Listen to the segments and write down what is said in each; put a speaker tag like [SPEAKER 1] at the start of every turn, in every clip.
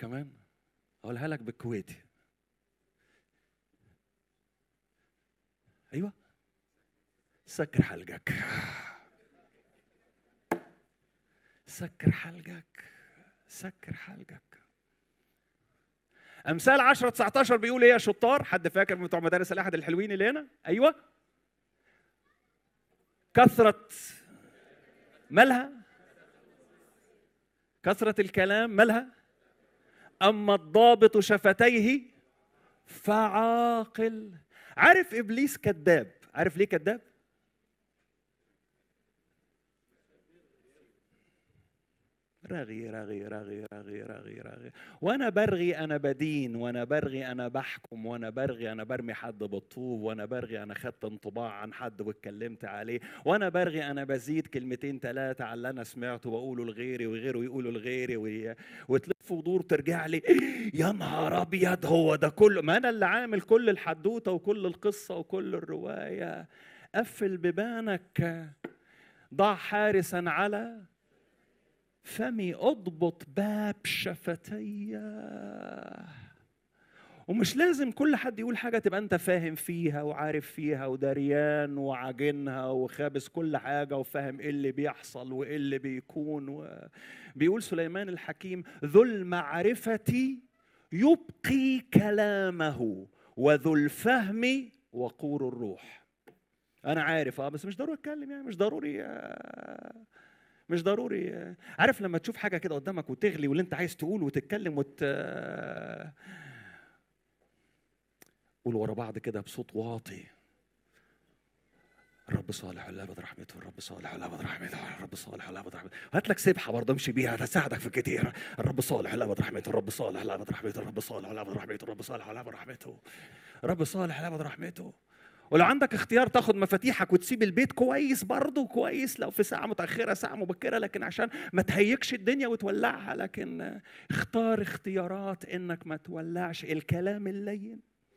[SPEAKER 1] كمان اقولها لك بالكويتي ايوه سكر حلقك سكر حلقك سكر حلقك امثال 10 19 بيقول ايه يا شطار حد فاكر من بتوع مدارس الاحد الحلوين اللي هنا ايوه كثره مالها كثره الكلام مالها اما الضابط شفتيه فعاقل عارف ابليس كذاب عارف ليه كذاب رغي رغي رغي رغي رغي رغي وانا برغي انا بدين وانا برغي انا بحكم وانا برغي انا برمي حد بالطوب وانا برغي انا خدت انطباع عن حد واتكلمت عليه وانا برغي انا بزيد كلمتين ثلاثه على اللي انا سمعته واقوله لغيري وغيره يقوله لغيري وي... وتلف ودور ترجع لي يا نهار ابيض هو ده كله ما انا اللي عامل كل الحدوته وكل القصه وكل الروايه قفل بيبانك ضع حارسا على فمي اضبط باب شفتي ومش لازم كل حد يقول حاجة تبقى أنت فاهم فيها وعارف فيها ودريان وعاجنها وخابس كل حاجة وفاهم إيه اللي بيحصل وإيه اللي بيكون و... بيقول سليمان الحكيم ذو المعرفة يبقي كلامه وذو الفهم وقور الروح أنا عارف أه بس مش ضروري أتكلم يعني مش ضروري آه مش ضروري عارف لما تشوف حاجه كده قدامك وتغلي واللي انت عايز تقول وتتكلم وت قول ورا بعض كده بصوت واطي الرب صالح والابد رحمته الرب صالح والابد رحمته الرب صالح والابد رحمته هات لك سبحه برضه امشي بيها هتساعدك في كتير الرب صالح والابد رحمته الرب صالح والابد رحمته الرب صالح والابد رحمته الرب صالح والابد رحمته الرب صالح والابد رحمته ولو عندك اختيار تاخد مفاتيحك وتسيب البيت كويس برضه كويس لو في ساعة متأخرة ساعة مبكرة لكن عشان ما تهيكش الدنيا وتولعها لكن اختار اختيارات انك ما تولعش الكلام اللين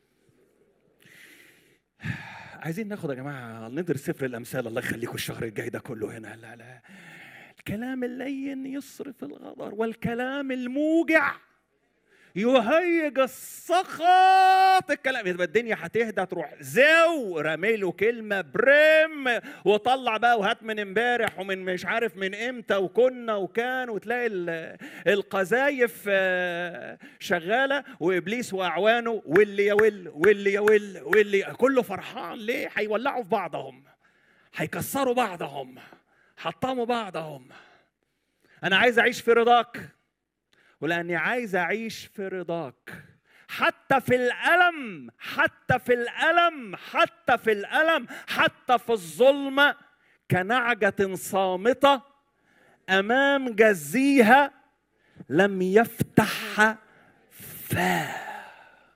[SPEAKER 1] عايزين ناخد يا جماعة ندرس سفر الأمثال الله يخليكم الشهر الجاي ده كله هنا لا لا الكلام اللين يصرف الغضب والكلام الموجع يهيج السخط الكلام يبقى الدنيا هتهدى تروح زو رامي له كلمه بريم وطلع بقى وهات من امبارح ومن مش عارف من امتى وكنا وكان وتلاقي القذايف شغاله وابليس واعوانه واللي يا ول واللي يا ول واللي كله فرحان ليه؟ هيولعوا في بعضهم هيكسروا بعضهم حطموا بعضهم انا عايز اعيش في رضاك ولاني عايز اعيش في رضاك حتى في الالم حتى في الالم حتى في الالم حتى في الظلمه كنعجه صامته امام جزيها لم يفتح فاه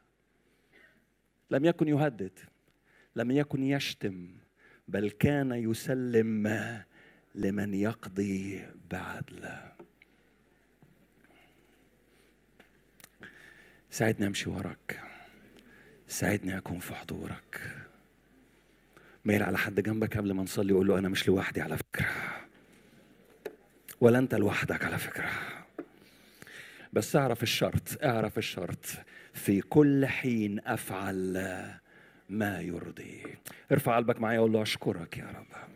[SPEAKER 1] لم يكن يهدد لم يكن يشتم بل كان يسلم لمن يقضي بعدله ساعدني امشي وراك ساعدني اكون في حضورك ميل على حد جنبك قبل ما نصلي وقول له انا مش لوحدي على فكره ولا انت لوحدك على فكره بس اعرف الشرط اعرف الشرط في كل حين افعل ما يرضي ارفع قلبك معايا وقول له اشكرك يا رب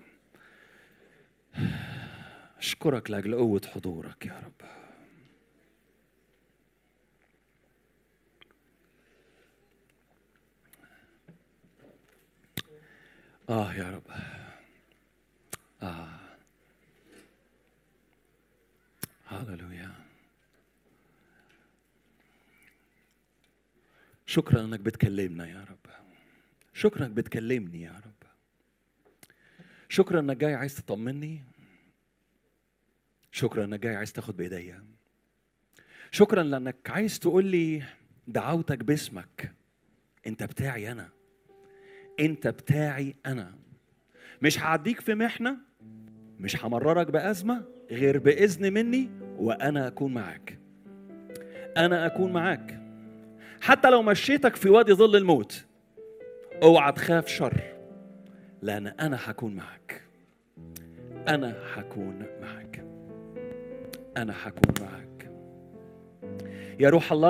[SPEAKER 1] اشكرك لاجل قوه حضورك يا رب آه يا رب آه هللويا شكرا انك بتكلمنا يا رب شكرا انك بتكلمني يا رب شكرا انك جاي عايز تطمني شكرا انك جاي عايز تاخد بايديا شكرا لانك عايز تقول لي دعوتك باسمك انت بتاعي انا انت بتاعي انا مش هعديك في محنه مش همررك بازمه غير باذن مني وانا اكون معاك انا اكون معاك حتى لو مشيتك في وادي ظل الموت اوعى تخاف شر لان انا هكون معاك انا هكون معاك انا هكون معاك يا روح الله